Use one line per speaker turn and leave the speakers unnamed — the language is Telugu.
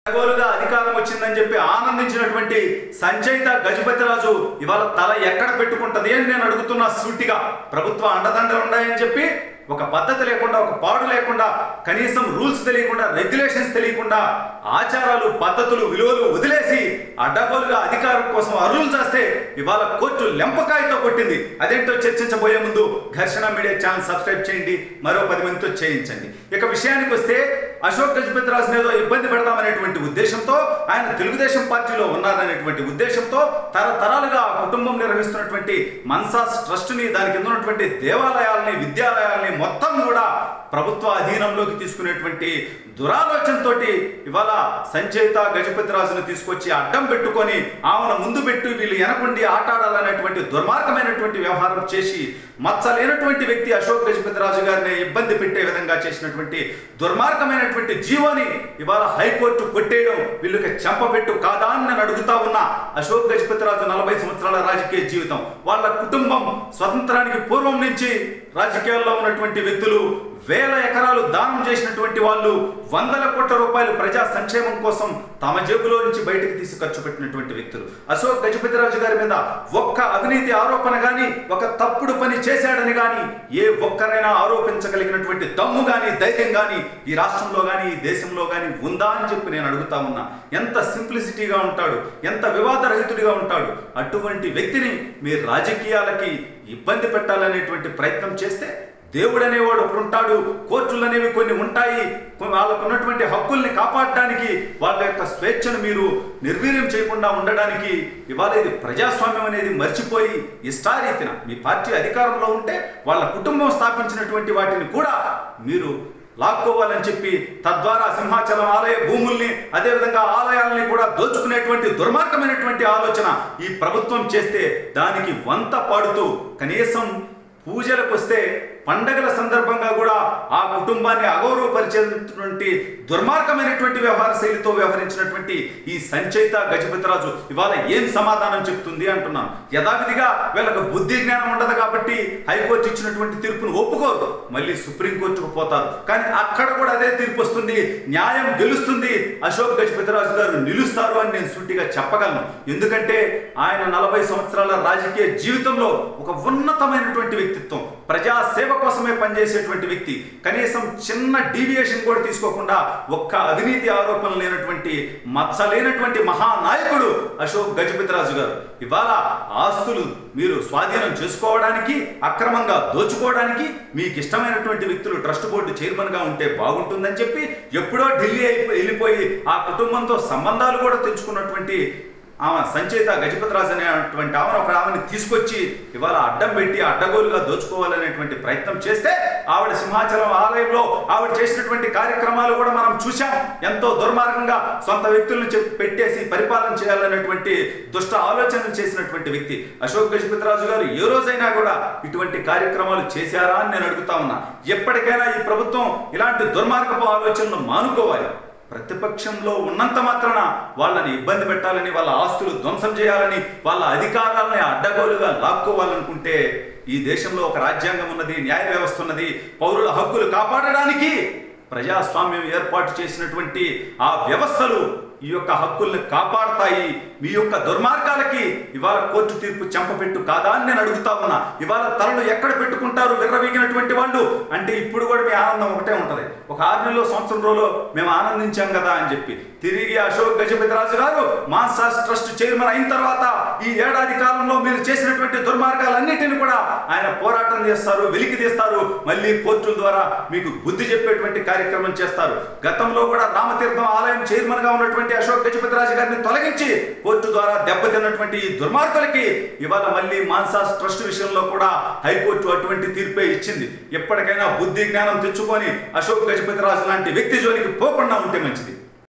గోలుగా అధికారం వచ్చిందని చెప్పి ఆనందించినటువంటి సంజయిత గజపతిరాజు ఇవాళ తల ఎక్కడ పెట్టుకుంటది అని నేను అడుగుతున్నా సూటిగా ప్రభుత్వ అండదండలు ఉన్నాయని చెప్పి ఒక పద్ధతి లేకుండా ఒక పాడు లేకుండా కనీసం రూల్స్ తెలియకుండా రెగ్యులేషన్స్ తెలియకుండా ఆచారాలు పద్ధతులు విలువలు వదిలేసి అడ్డగోలుగా అధికారం కోసం అరువులు చేస్తే ఇవాళ కోర్టు లెంపకాయతో కొట్టింది అదేంటో చర్చించబోయే ముందు ఘర్షణ మీడియా ఛానల్ సబ్స్క్రైబ్ చేయండి మరో పది మందితో చేయించండి ఇక విషయానికి వస్తే అశోక్ గజపతిరాజుని ఏదో ఇబ్బంది పెడదామనేటువంటి ఉద్దేశంతో ఆయన తెలుగుదేశం పార్టీలో ఉన్నారనేటువంటి ఉద్దేశంతో తరతరాలుగా ఆ కుటుంబం నిర్వహిస్తున్నటువంటి మన్సాస్ ట్రస్ట్ని దాని కింద ఉన్నటువంటి దేవాలయాల్ని విద్యాలయాల్ని మొత్తం కూడా ప్రభుత్వ అధీనంలోకి తీసుకునేటువంటి దురాలోచనతోటి ఇవాళ సంచయిత గజపతిరాజును తీసుకొచ్చి అడ్డం పెట్టుకొని ఆమెను ముందు పెట్టి వీళ్ళు వెనకుండి ఆటాడాలనేటువంటి దుర్మార్గమైనటువంటి వ్యవహారం చేసి మచ్చలేనటువంటి వ్యక్తి అశోక్ గజపతిరాజు గారిని ఇబ్బంది పెట్టే విధంగా చేసినటువంటి దుర్మార్గమైనటువంటి జీవోని ఇవాళ హైకోర్టు కొట్టేయడం వీళ్ళకి చెంపబెట్టు కాదా అని నేను అడుగుతా ఉన్నా అశోక్ గజపతిరాజు నలభై సంవత్సరాల రాజకీయ జీవితం వాళ్ళ కుటుంబం స్వతంత్రానికి పూర్వం నుంచి రాజకీయాల్లో ఉన్నటువంటి వ్యక్తులు వేల ఎకరాలు దానం చేసినటువంటి వాళ్ళు వందల కోట్ల రూపాయలు ప్రజా సంక్షేమం కోసం తమ జేబులో నుంచి బయటకు తీసి ఖర్చు పెట్టినటువంటి వ్యక్తులు అశోక్ గజపతిరాజు గారి మీద ఒక్క అవినీతి ఆరోపణ గాని ఒక తప్పుడు పని చేశాడని గాని ఏ ఒక్కరైనా ఆరోపించగలిగినటువంటి దమ్ము గాని ధైర్యం గాని ఈ రాష్ట్రంలో గాని ఈ దేశంలో గాని ఉందా అని చెప్పి నేను అడుగుతా ఉన్నా ఎంత సింప్లిసిటీగా ఉంటాడు ఎంత వివాదరహితుడిగా ఉంటాడు అటువంటి వ్యక్తిని మీ రాజకీయాలకి ఇబ్బంది పెట్టాలనేటువంటి ప్రయత్నం చేస్తే దేవుడు అనేవాడు ఒకడు ఉంటాడు కోర్టులు అనేవి కొన్ని ఉంటాయి వాళ్ళకు ఉన్నటువంటి హక్కుల్ని కాపాడడానికి వాళ్ళ యొక్క స్వేచ్ఛను మీరు నిర్వీర్యం చేయకుండా ఉండడానికి ఇవాళ ఇది ప్రజాస్వామ్యం అనేది మర్చిపోయి ఇష్టారీతిన మీ పార్టీ అధికారంలో ఉంటే వాళ్ళ కుటుంబం స్థాపించినటువంటి వాటిని కూడా మీరు లాక్కోవాలని చెప్పి తద్వారా సింహాచలం ఆలయ భూముల్ని అదేవిధంగా ఆలయాలని కూడా దోచుకునేటువంటి దుర్మార్గమైనటువంటి ఆలోచన ఈ ప్రభుత్వం చేస్తే దానికి వంత పాడుతూ కనీసం పూజలకు వస్తే పండగల సందర్భంగా కూడా ఆ కుటుంబాన్ని అగౌరవపరిచేటువంటి దుర్మార్గమైనటువంటి వ్యవహార శైలితో వ్యవహరించినటువంటి ఈ సంచయిత గజపతిరాజు ఇవాళ ఏం సమాధానం చెప్తుంది అంటున్నాను యథావిధిగా వీళ్ళకు బుద్ధి జ్ఞానం ఉండదు కాబట్టి హైకోర్టు ఇచ్చినటువంటి తీర్పును ఒప్పుకోరు మళ్ళీ సుప్రీంకోర్టుకు పోతారు కానీ అక్కడ కూడా అదే తీర్పు వస్తుంది న్యాయం గెలుస్తుంది అశోక్ గజపతిరాజు గారు నిలుస్తారు అని నేను సూటిగా చెప్పగలను ఎందుకంటే ఆయన నలభై సంవత్సరాల రాజకీయ జీవితంలో ఒక ఉన్నతమైనటువంటి వ్యక్తిత్వం ప్రజా సేవ కోసమే పనిచేసేటువంటి వ్యక్తి కనీసం చిన్న డీవియేషన్ కూడా తీసుకోకుండా ఒక్క అవినీతి ఆరోపణలు లేనటువంటి మచ్చ లేనటువంటి మహానాయకుడు అశోక్ గజపతిరాజు గారు ఇవాళ ఆస్తులు మీరు స్వాధీనం చేసుకోవడానికి అక్రమంగా దోచుకోవడానికి మీకు ఇష్టమైనటువంటి వ్యక్తులు ట్రస్ట్ బోర్డు చైర్మన్ గా ఉంటే బాగుంటుందని చెప్పి ఎప్పుడో ఢిల్లీ అయిపో- వెళ్ళిపోయి ఆ కుటుంబంతో సంబంధాలు కూడా తెంచుకున్నటువంటి ఆమె సంచేత గజపతిరాజు అనేటువంటి ఆమెను ఒక ఆమెను తీసుకొచ్చి ఇవాళ అడ్డం పెట్టి అడ్డగోలుగా దోచుకోవాలనేటువంటి ప్రయత్నం చేస్తే ఆవిడ సింహాచలం ఆలయంలో ఆవిడ చేసినటువంటి కార్యక్రమాలు కూడా మనం చూశాం ఎంతో దుర్మార్గంగా సొంత వ్యక్తులను చెప్పి పెట్టేసి పరిపాలన చేయాలనేటువంటి దుష్ట ఆలోచనలు చేసినటువంటి వ్యక్తి అశోక్ గజపతిరాజు గారు ఏ రోజైనా కూడా ఇటువంటి కార్యక్రమాలు చేశారా అని నేను అడుగుతా ఉన్నా ఎప్పటికైనా ఈ ప్రభుత్వం ఇలాంటి దుర్మార్గపు ఆలోచనలు మానుకోవాలి ప్రతిపక్షంలో ఉన్నంత మాత్రాన వాళ్ళని ఇబ్బంది పెట్టాలని వాళ్ళ ఆస్తులు ధ్వంసం చేయాలని వాళ్ళ అధికారాలని అడ్డగోలుగా లాక్కోవాలనుకుంటే ఈ దేశంలో ఒక రాజ్యాంగం ఉన్నది న్యాయ వ్యవస్థ ఉన్నది పౌరుల హక్కులు కాపాడడానికి ప్రజాస్వామ్యం ఏర్పాటు చేసినటువంటి ఆ వ్యవస్థలు ఈ యొక్క హక్కుల్ని కాపాడతాయి మీ యొక్క దుర్మార్గాలకి ఇవాళ కోర్టు తీర్పు చెంపపెట్టు కాదా అని నేను అడుగుతా ఉన్నా ఇవాళ తలలు ఎక్కడ పెట్టుకుంటారు విర్రవీగినటువంటి వాళ్ళు అంటే ఇప్పుడు కూడా మీ ఆనందం ఒకటే ఉంటది ఒక ఆరు నెలలో సంవత్సరం రోజులు మేము ఆనందించాం కదా అని చెప్పి తిరిగి అశోక్ గజపతిరాజు గారు మాన్సాస్ ట్రస్ట్ చైర్మన్ అయిన తర్వాత ఈ ఏడాది కాలంలో మీరు చేసినటువంటి దుర్మార్గాలన్నిటిని కూడా ఆయన పోరాటం చేస్తారు వెలికి తీస్తారు మళ్ళీ కోర్టుల ద్వారా మీకు బుద్ధి చెప్పేటువంటి కార్యక్రమం చేస్తారు గతంలో కూడా రామతీర్థం ఆలయం చైర్మన్ గా ఉన్నటువంటి అశోక్ గజపతిరాజు గారిని తొలగించి కోర్టు ద్వారా దెబ్బతిన్నటువంటి ఈ దుర్మార్గులకి ఇవాళ మళ్ళీ మాన్సాస్ ట్రస్ట్ విషయంలో కూడా హైకోర్టు అటువంటి తీర్పే ఇచ్చింది ఎప్పటికైనా బుద్ధి జ్ఞానం తెచ్చుకొని అశోక్ గజపతిరాజు లాంటి వ్యక్తి జోలికి పోకుండా ఉంటే మంచిది